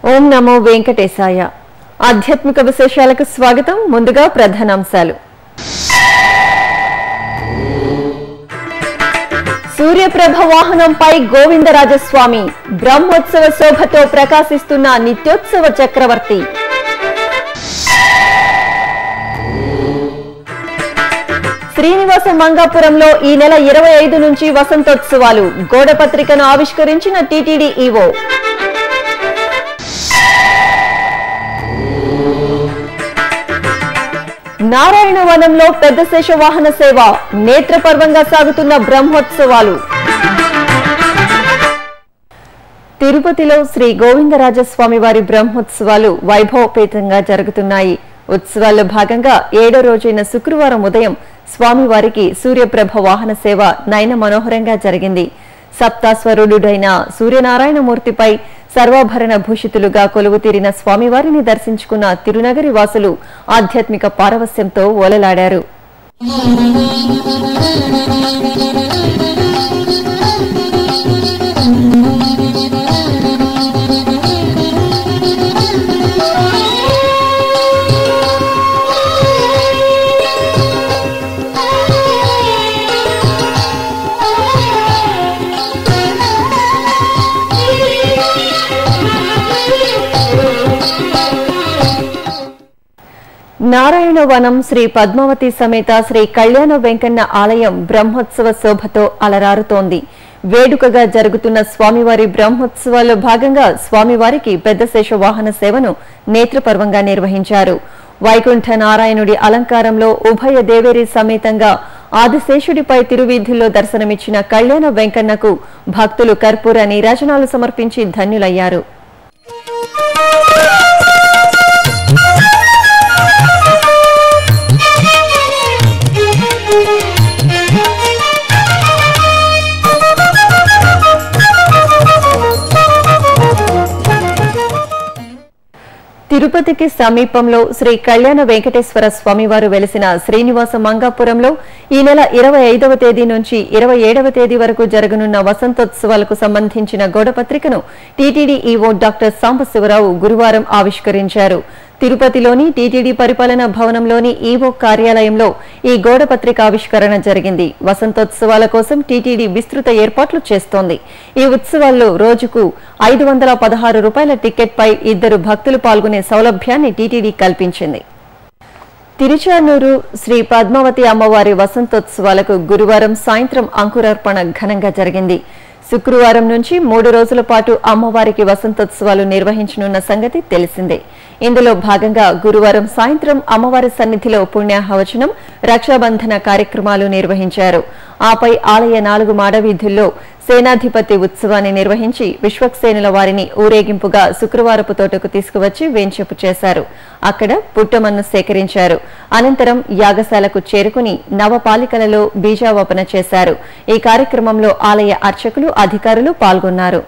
ఓం నమో వెంకటేశాయ ఆధ్యాత్మిక విశేషాలకు స్వాగతం ముందుగా ప్రధానాంశాలు సూర్యప్రభ వాహనంపై గోవిందరాజస్వామి బ్రహ్మోత్సవ శోభతో ప్రకాశిస్తున్న నిత్యోత్సవ చక్రవర్తి శ్రీనివాస మంగాపురంలో ఈ నెల ఇరవై ఐదు నుంచి వసంతోత్సవాలు గోడపత్రికను ఆవిష్కరించిన టీటీడీ ఈవో నారాయణ వనంలో పెద్ద శేష వాహన సేవ నేత్రపర్వంగా సాగుతున్న బ్రహ్మోత్సవాలు తిరుపతిలో శ్రీ గోవిందరాజస్వామి వారి బ్రహ్మోత్సవాలు వైభవపేతంగా జరుగుతున్నాయి ఉత్సవాల్లో భాగంగా ఏడో రోజైన శుక్రవారం ఉదయం స్వామివారికి సూర్యప్రభ వాహన సేవ నయన మనోహరంగా జరిగింది సప్తాస్వరుడైన సూర్యనారాయణమూర్తిపై సర్వాభరణ భూషితులుగా కొలువుతీరిన స్వామివారిని దర్శించుకున్న తిరునగరి వాసులు ఆధ్యాత్మిక పారవస్యంతో ఓలలాడారు నారాయణవనం శ్రీ పద్మావతి సమేత శ్రీ కళ్యాణ వెంకన్న ఆలయం బ్రహ్మోత్సవ శోభతో అలరారుతోంది వేడుకగా జరుగుతున్న స్వామివారి బ్రహ్మోత్సవాల్లో భాగంగా స్వామివారికి పెద్ద శేష వాహన సేవను నేత్రపర్వంగా నిర్వహించారు వైకుంఠ నారాయణుడి అలంకారంలో ఉభయ దేవేరి సమేతంగా ఆదిశేషుడిపై తిరువీధుల్లో దర్శనమిచ్చిన కళ్యాణ వెంకన్నకు భక్తులు కర్పూర నీరాజనాలు సమర్పించి ధన్యులయ్యారు తిరుపతికి సమీపంలో శ్రీ కళ్యాణ వెంకటేశ్వర స్వామివారు వెలిసిన శ్రీనివాస మంగాపురంలో ఈ నెల ఇరవై ఐదవ తేదీ నుంచి ఇరవై ఏడవ తేదీ వరకు జరగనున్న వసంతోత్సవాలకు సంబంధించిన గోడపత్రికను టీటీడీ ఈవో డాక్టర్ సాంబశివరావు గురువారం ఆవిష్కరించారు తిరుపతిలోని టీటీడీ పరిపాలనా భవనంలోని ఈవో కార్యాలయంలో ఈ గోడపత్రిక ఆవిష్కరణ జరిగింది వసంతోత్సవాల కోసం టీటీడీ విస్తృత ఏర్పాట్లు చేస్తోంది ఈ ఉత్సవాల్లో రోజుకు ఐదు వందల పదహారు రూపాయల టికెట్పై ఇద్దరు భక్తులు పాల్గొనే సౌలభ్యాన్ని టీటీడీ కల్పించింది తిరుచానూరు శ్రీ పద్మావతి అమ్మవారి వసంతోత్సవాలకు గురువారం సాయంత్రం అంకురార్పణ ఘనంగా జరిగింది శుక్రవారం నుంచి మూడు రోజుల పాటు అమ్మవారికి వసంతోత్సవాలు నిర్వహించనున్న సంగతి తెలిసిందే ఇందులో భాగంగా గురువారం సాయంత్రం అమ్మవారి సన్నిధిలో పుణ్యాహవచనం రక్షాబంధన కార్యక్రమాలు నిర్వహించారు ఆపై ఆలయ నాలుగు మాడవీధుల్లో సేనాధిపతి ఉత్సవాన్ని నిర్వహించి విశ్వక్సేనుల వారిని ఊరేగింపుగా శుక్రవారపు తోటకు తీసుకువచ్చి వేంచెపు చేశారు అక్కడ పుట్టమన్ను సేకరించారు అనంతరం యాగశాలకు చేరుకుని నవపాలికలలో బీజావపన చేశారు ఈ కార్యక్రమంలో ఆలయ అర్చకులు అధికారులు పాల్గొన్నారు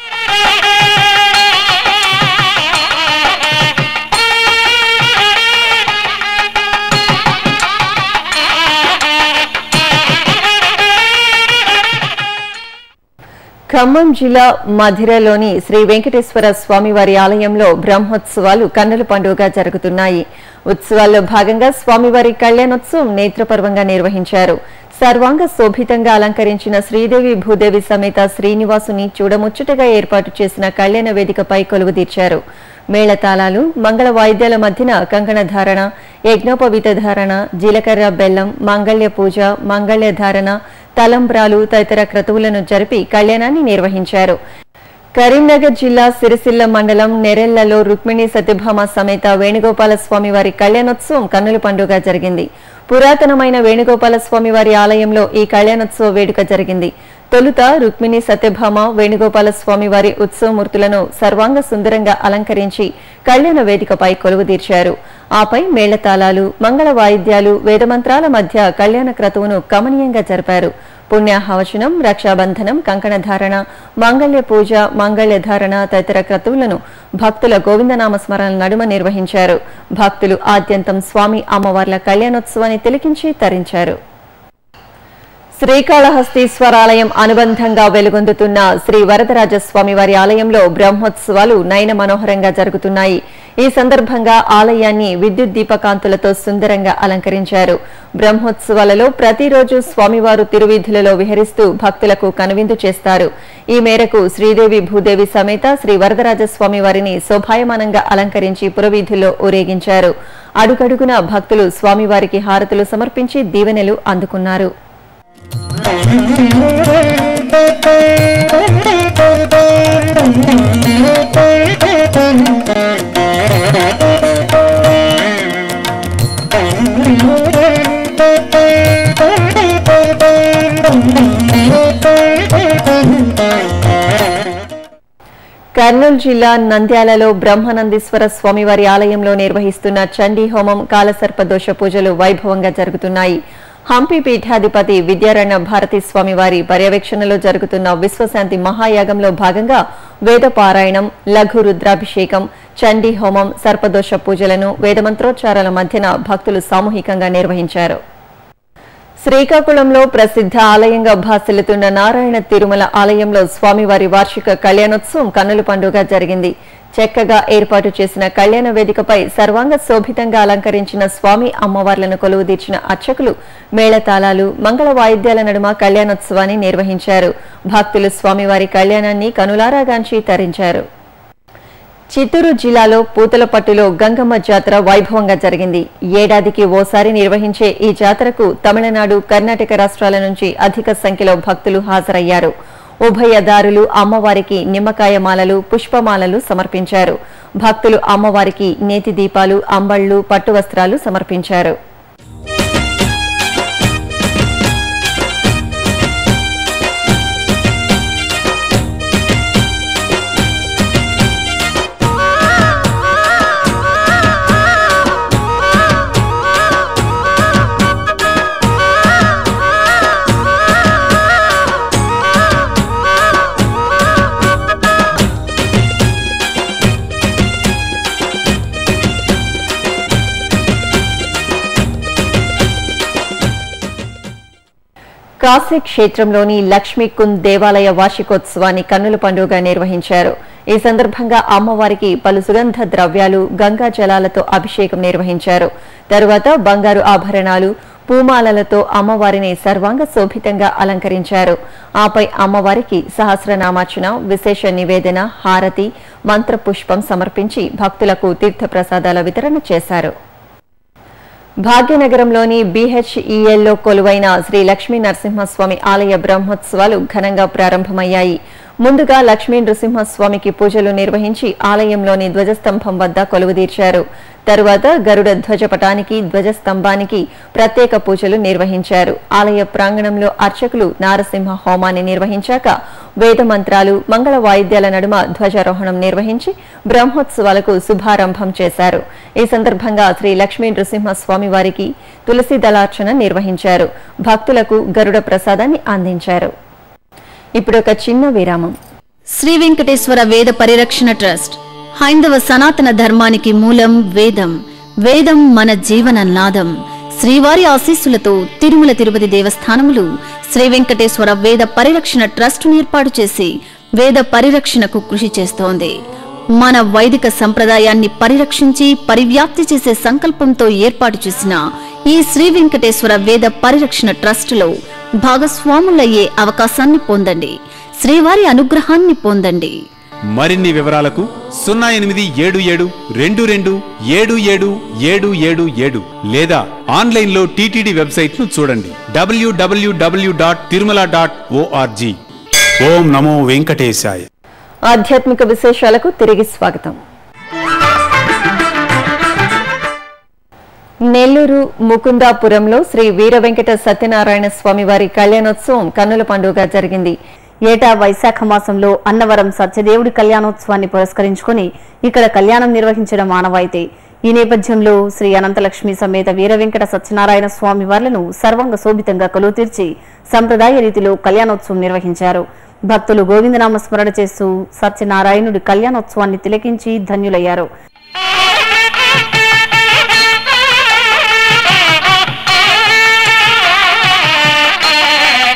ఖమ్మం జిల్లా మధిరలోని శ్రీ వెంకటేశ్వర స్వామివారి ఆలయంలో బ్రహ్మోత్సవాలు కన్నుల పండుగగా జరుగుతున్నాయి ఉత్సవాల్లో భాగంగా స్వామివారి కళ్యాణోత్సవం నేత్రపర్వంగా నిర్వహించారు సర్వాంగ శోభితంగా అలంకరించిన శ్రీదేవి భూదేవి సమేత శ్రీనివాసుని చూడముచ్చటగా ఏర్పాటు చేసిన కళ్యాణ వేదికపై కొలువుదీర్చారు మేళతాళాలు మంగళ వాయిద్యాల మధ్యన కంకణ ధారణ యజ్ఞోపవీత ధారణ జీలకర్ర బెల్లం మంగళ్య పూజ మంగళ్య ధారణ తలంబ్రాలు తదితర క్రతువులను జరిపి కళ్యాణాన్ని నిర్వహించారు కరీంనగర్ జిల్లా సిరిసిల్ల మండలం నెరెళ్లలో రుక్మిణి సత్యభామ సమేత వేణుగోపాల స్వామి వారి కళ్యాణోత్సవం కన్నుల పండుగ జరిగింది పురాతనమైన వేణుగోపాల స్వామి వారి ఆలయంలో ఈ కళ్యాణోత్సవ వేడుక జరిగింది తొలుత రుక్మిణి సత్యభామ వేణుగోపాల స్వామి వారి ఉత్సవమూర్తులను సర్వాంగ సుందరంగా అలంకరించి కళ్యాణ వేదికపై కొలువుదీర్చారు ఆపై మేళతాళాలు మంగళ వాయిద్యాలు వేదమంత్రాల మధ్య కళ్యాణ క్రతువును కమనీయంగా జరిపారు పుణ్యాహవచనం రక్షాబంధనం కంకణధారణ మంగళ్య పూజ మంగళ్య ధారణ తదితర క్రతువులను భక్తుల గోవిందనామ స్మరణ నడుమ నిర్వహించారు భక్తులు ఆద్యంతం స్వామి అమ్మవార్ల కళ్యాణోత్సవాన్ని తిలకించి తరించారు శ్రీకాళహస్తీశ్వరాలయం అనుబంధంగా వెలుగొందుతున్న శ్రీ వరదరాజస్వామి వారి ఆలయంలో బ్రహ్మోత్సవాలు నయన మనోహరంగా జరుగుతున్నాయి ఈ సందర్భంగా ఆలయాన్ని విద్యుత్ దీపకాంతులతో సుందరంగా అలంకరించారు బ్రహ్మోత్సవాలలో ప్రతిరోజు స్వామివారు తిరువీధులలో విహరిస్తూ భక్తులకు కనువిందు చేస్తారు ఈ మేరకు శ్రీదేవి భూదేవి సమేత శ్రీ వరదరాజస్వామి వారిని శోభాయమానంగా అలంకరించి పురవీధుల్లో ఊరేగించారు అడుగడుగున భక్తులు స్వామివారికి హారతులు సమర్పించి దీవెనలు అందుకున్నారు కర్నూలు జిల్లా నంద్యాలలో బ్రహ్మనందీశ్వర స్వామివారి ఆలయంలో నిర్వహిస్తున్న చండీ హోమం కాలసర్ప దోష పూజలు వైభవంగా జరుగుతున్నాయి హంపి పీఠాధిపతి విద్యారణ్య భారతీ స్వామివారి పర్యవేక్షణలో జరుగుతున్న విశ్వశాంతి మహాయాగంలో భాగంగా వేద పారాయణం లఘు రుద్రాభిషేకం చండీ హోమం సర్పదోష పూజలను వేదమంత్రోచ్చారాల మధ్యన భక్తులు సామూహికంగా నిర్వహించారు శ్రీకాకుళంలో ప్రసిద్ధ ఆలయంగా భాసిల్లుతున్న నారాయణ తిరుమల ఆలయంలో స్వామివారి వార్షిక కళ్యాణోత్సవం కన్నుల పండుగ జరిగింది చక్కగా ఏర్పాటు చేసిన కళ్యాణ వేదికపై సర్వాంగ శోభితంగా అలంకరించిన స్వామి అమ్మవార్లను కొలువుదీర్చిన అర్చకులు మేళతాళాలు మంగళ వాయిద్యాల నడుమ కళ్యాణోత్సవాన్ని నిర్వహించారు భక్తులు స్వామివారి కళ్యాణాన్ని కనులారాగాంచి తరించారు చిత్తూరు జిల్లాలో పూతలపట్టులో గంగమ్మ జాతర వైభవంగా జరిగింది ఏడాదికి ఓసారి నిర్వహించే ఈ జాతరకు తమిళనాడు కర్ణాటక రాష్ట్రాల నుంచి అధిక సంఖ్యలో భక్తులు హాజరయ్యారు ఉభయదారులు అమ్మవారికి నిమ్మకాయ మాలలు పుష్పమాలలు సమర్పించారు భక్తులు అమ్మవారికి నేతి దీపాలు అంబళ్లు పట్టు వస్త్రాలు సమర్పించారు కాశీ క్షేత్రంలోని లక్ష్మీకుంద్ దేవాలయ వార్షికోత్సవాన్ని కన్నుల పండుగ నిర్వహించారు ఈ సందర్భంగా అమ్మవారికి పలు సుగంధ ద్రవ్యాలు గంగా జలాలతో అభిషేకం నిర్వహించారు తరువాత బంగారు ఆభరణాలు పూమాలలతో అమ్మవారిని సర్వాంగ శోభితంగా అలంకరించారు ఆపై అమ్మవారికి సహస్రనామార్చన విశేష నివేదన హారతి మంత్రపుష్పం సమర్పించి భక్తులకు తీర్థప్రసాదాల వితరణ చేశారు భాగ్యనగరంలోని బీహెచ్ఈఎల్లో కొలువైన శ్రీ లక్ష్మీ నరసింహస్వామి ఆలయ బ్రహ్మోత్సవాలు ఘనంగా ప్రారంభమయ్యాయి ముందుగా లక్ష్మీ నృసింహస్వామికి పూజలు నిర్వహించి ఆలయంలోని ధ్వజస్తంభం వద్ద కొలువుదీర్చారు తరువాత గరుడ ధ్వజపటానికి ధ్వజస్తంభానికి ప్రత్యేక పూజలు నిర్వహించారు ఆలయ ప్రాంగణంలో అర్చకులు నారసింహ హోమాన్ని నిర్వహించాక వేద మంత్రాలు మంగళ వాయిద్యాల నడుమ ధ్వజారోహణం నిర్వహించి బ్రహ్మోత్సవాలకు శుభారంభం చేశారు ఈ సందర్భంగా శ్రీ లక్ష్మీ నృసింహస్వామి వారికి తులసి దళార్చన నిర్వహించారు భక్తులకు గరుడ ప్రసాదాన్ని అందించారు ఇప్పుడు ఒక చిన్న విరామం శ్రీ వెంకటేశ్వర వేద పరిరక్షణ ట్రస్ట్ హైందవ సనాతన ధర్మానికి మూలం వేదం వేదం మన జీవన నాదం శ్రీవారి ఆశీస్సులతో తిరుమల తిరుపతి దేవస్థానములు శ్రీ వెంకటేశ్వర వేద పరిరక్షణ ట్రస్టును ఏర్పాటు చేసి వేద పరిరక్షణకు కృషి చేస్తోంది మన వైదిక సంప్రదాయాన్ని పరిరక్షించి పరివ్యాప్తి చేసే సంకల్పంతో ఏర్పాటు చేసిన ఈ శ్రీ వెంకటేశ్వర వేద పరిరక్షణ ట్రస్టులో భాగస్వాములయ్యే అవకాశాన్ని పొందండి శ్రీవారి అనుగ్రహాన్ని పొందండి మరిన్ని వివరాలకు సున్నా ఎనిమిది ఏడు ఏడు రెండు రెండు ఏడు ఏడు ఏడు ఏడు ఏడు లేదా ఆన్లైన్లో టీటీడీ వెబ్సైట్ ను చూడండి డబ్ల్యూడబ్ల్యూడబ్ల్యూ డాట్ తిరుమల డాట్ ఓఆర్జీ ఓం నమో వెంకటేశాయ ఆధ్యాత్మిక విశేషాలకు తిరిగి స్వాగతం నెల్లూరు ముకుందాపురంలో శ్రీ వీర వెంకట సత్యనారాయణ స్వామి వారి కళ్యాణోత్సవం కన్నుల పండుగ జరిగింది ఏటా వైశాఖ మాసంలో అన్నవరం సత్యదేవుడి కళ్యాణోత్సవాన్ని పురస్కరించుకొని ఇక్కడ కళ్యాణం నిర్వహించడం ఆనవాయితీ ఈ నేపథ్యంలో శ్రీ అనంతలక్ష్మి సమేత వీర వెంకట సత్యనారాయణ స్వామి వార్లను సర్వంగ శోభితంగా కొలువు తీర్చి సంప్రదాయ రీతిలో కళ్యాణోత్సవం నిర్వహించారు భక్తులు గోవిందనామ స్మరణ చేస్తూ సత్యనారాయణుడి కళ్యాణోత్సవాన్ని తిలకించి ధన్యులయ్యారు Thank you.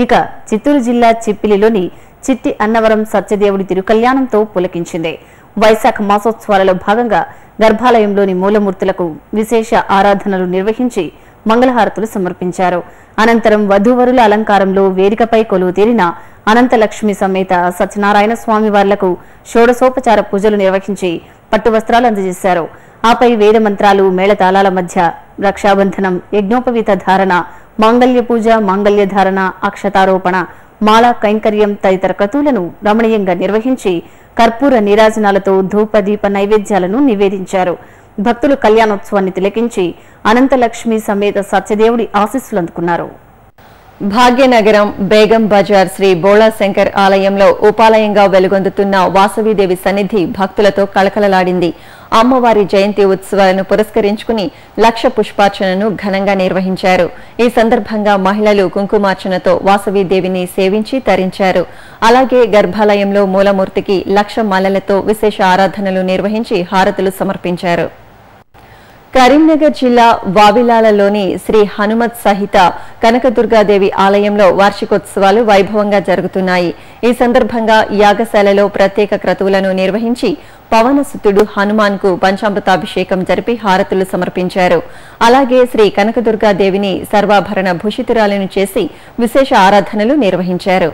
ఇక చిత్తూరు జిల్లా చిప్పిలిలోని చిట్టి అన్నవరం సత్యదేవుడి తిరుకల్యాణంతో పులకించింది వైశాఖ మాసోత్సవాలలో భాగంగా గర్భాలయంలోని మూలమూర్తులకు విశేష ఆరాధనలు నిర్వహించి మంగళహారతులు సమర్పించారు అనంతరం వధూవరుల అలంకారంలో వేదికపై కొలువు తీరిన అనంతలక్ష్మి సమేత సత్యనారాయణ స్వామి వార్లకు షోడసోపచార పూజలు నిర్వహించి పట్టు వస్త్రాలు అందజేశారు ఆపై వేద మంత్రాలు మేళతాళాల మధ్య రక్షాబంధనం యజ్ఞోపవీత ధారణ మాంగళ్య పూజ మాంగళ్య ధారణ అక్షతారోపణ మాల కైంకర్యం తదితర క్రతువులను రమణీయంగా నిర్వహించి కర్పూర నీరాజనాలతో ధూప దీప నైవేద్యాలను నివేదించారు భక్తులు కళ్యాణోత్సవాన్ని తిలకించి అనంతలక్ష్మి సమేత సత్యదేవుడి ఆశీస్సులు అందుకున్నారు భాగ్యనగరం బేగం బజార్ శ్రీ బోళా శంకర్ ఆలయంలో ఉపాలయంగా వెలుగొందుతున్న వాసవీదేవి సన్నిధి భక్తులతో కళకళలాడింది అమ్మవారి జయంతి ఉత్సవాలను పురస్కరించుకుని లక్ష పుష్పార్చనను ఘనంగా నిర్వహించారు ఈ సందర్భంగా మహిళలు కుంకుమార్చనతో వాసవీదేవిని సేవించి తరించారు అలాగే గర్భాలయంలో మూలమూర్తికి లక్ష మాలలతో విశేష ఆరాధనలు నిర్వహించి హారతులు సమర్పించారు కరీంనగర్ జిల్లా వావిలాలలోని శ్రీ హనుమత్ సహిత కనకదుర్గాదేవి ఆలయంలో వార్షికోత్సవాలు వైభవంగా జరుగుతున్నాయి ఈ సందర్భంగా యాగశాలలో ప్రత్యేక క్రతువులను నిర్వహించి పవనసుతుడు హనుమాన్ కు పంచామృతాభిషేకం జరిపి హారతులు సమర్పించారు అలాగే శ్రీ కనకదుర్గాదేవిని సర్వాభరణ భూషితురాలను చేసి విశేష ఆరాధనలు నిర్వహించారు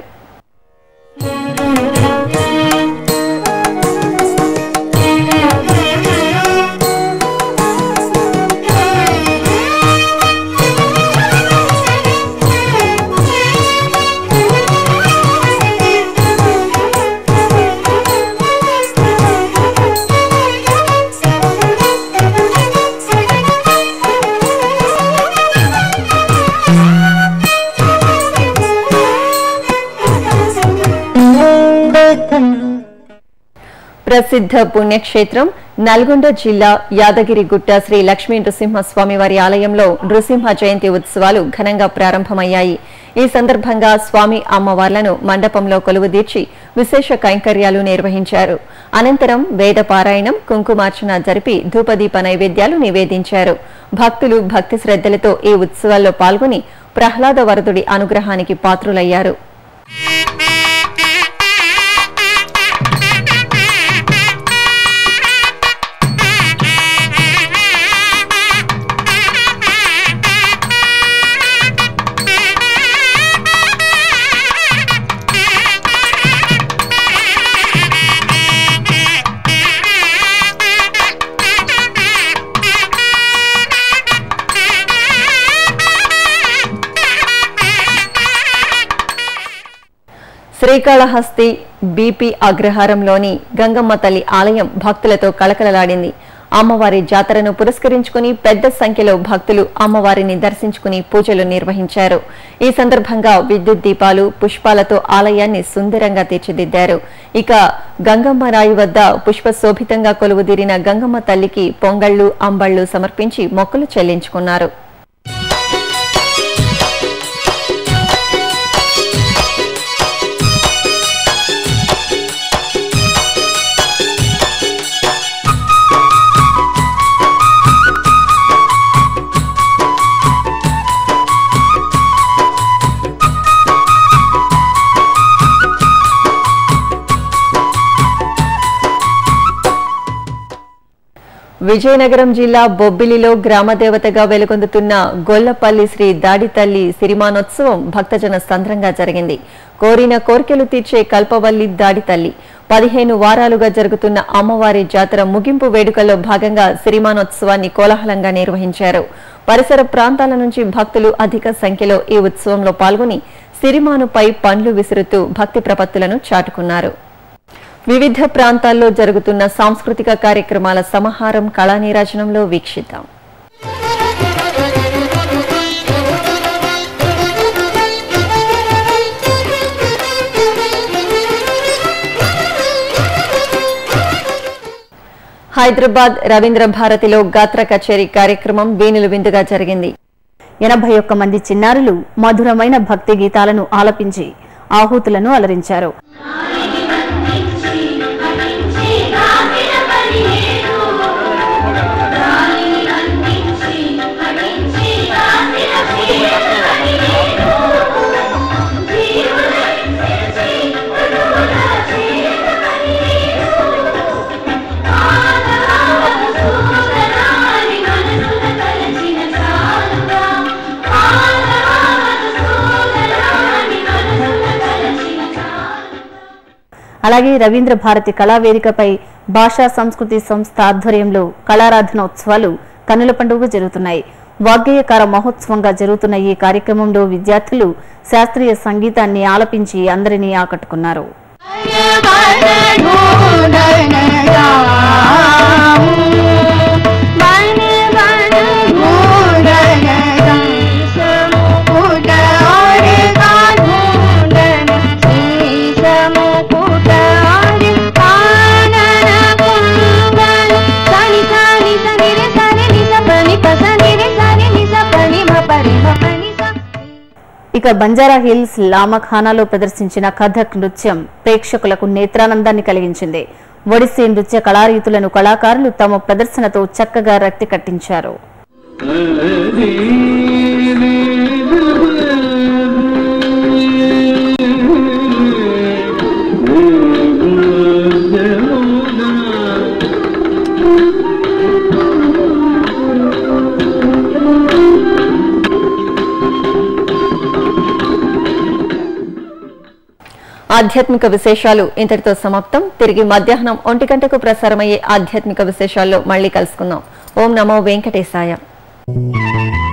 ప్రసిద్ధ పుణ్యక్షేత్రం నల్గొండ జిల్లా యాదగిరిగుట్ట శ్రీ లక్ష్మీ నృసింహస్వామి వారి ఆలయంలో నృసింహ జయంతి ఉత్సవాలు ఘనంగా ప్రారంభమయ్యాయి ఈ సందర్భంగా స్వామి అమ్మవార్లను మండపంలో కొలువుదీర్చి విశేష కైంకర్యాలు నిర్వహించారు అనంతరం వేద పారాయణం కుంకుమార్చన జరిపి ధూపదీప నైవేద్యాలు నివేదించారు భక్తులు భక్తి శ్రద్ధలతో ఈ ఉత్సవాల్లో పాల్గొని ప్రహ్లాద వరదుడి అనుగ్రహానికి పాత్రులయ్యారు శ్రీకాళహస్తి బీపీ అగ్రహారంలోని గంగమ్మ తల్లి ఆలయం భక్తులతో కళకళలాడింది అమ్మవారి జాతరను పురస్కరించుకుని పెద్ద సంఖ్యలో భక్తులు అమ్మవారిని దర్శించుకుని పూజలు నిర్వహించారు ఈ సందర్భంగా విద్యుత్ దీపాలు పుష్పాలతో ఆలయాన్ని సుందరంగా తీర్చిదిద్దారు ఇక గంగమ్మ రాయి వద్ద పుష్ప శోభితంగా కొలువుదీరిన గంగమ్మ తల్లికి పొంగళ్లు అంబళ్లు సమర్పించి మొక్కులు చెల్లించుకున్నారు విజయనగరం జిల్లా బొబ్బిలిలో గ్రామదేవతగా వెలుగొందుతున్న గొల్లపల్లి శ్రీ దాడితల్లి సిరిమానోత్సవం భక్తజన సంద్రంగా జరిగింది కోరిన కోర్కెలు తీర్చే కల్పవల్లి దాడితల్లి పదిహేను వారాలుగా జరుగుతున్న అమ్మవారి జాతర ముగింపు వేడుకల్లో భాగంగా సిరిమానోత్సవాన్ని కోలాహలంగా నిర్వహించారు పరిసర ప్రాంతాల నుంచి భక్తులు అధిక సంఖ్యలో ఈ ఉత్సవంలో పాల్గొని సిరిమానుపై పండ్లు విసురుతూ భక్తి ప్రపత్తులను చాటుకున్నారు వివిధ ప్రాంతాల్లో జరుగుతున్న సాంస్కృతిక కార్యక్రమాల సమాహారం కళానీరాజనంలో వీక్షిద్దాం హైదరాబాద్ రవీంద్ర భారతిలో గాత్ర కచేరీ కార్యక్రమం వీణులు విందుగా జరిగింది ఎనభై ఒక్క మంది చిన్నారులు మధురమైన భక్తి గీతాలను ఆలపించి ఆహూతులను అలరించారు Thank you. అలాగే రవీంద్ర భారతి కళావేదికపై భాషా సంస్కృతి సంస్థ ఆధ్వర్యంలో కళారాధన ఉత్సవాలు కన్నుల పండుగ జరుగుతున్నాయి వాగ్గేయకార మహోత్సవంగా జరుగుతున్న ఈ కార్యక్రమంలో విద్యార్థులు శాస్త్రీయ సంగీతాన్ని ఆలపించి అందరినీ ఆకట్టుకున్నారు ఇక బంజారా హిల్స్ లామఖానాలో ప్రదర్శించిన కథక్ నృత్యం ప్రేక్షకులకు నేత్రానందాన్ని కలిగించింది ఒడిస్సీ నృత్య కళారీతులను కళాకారులు తమ ప్రదర్శనతో చక్కగా రక్తి కట్టించారు ఆధ్యాత్మిక విశేషాలు ఇంతటితో సమాప్తం తిరిగి మధ్యాహ్నం ఒంటి గంటకు ప్రసారమయ్యే ఆధ్యాత్మిక విశేషాల్లో మళ్ళీ కలుసుకుందాం ఓం నమో వెంకటేశాయ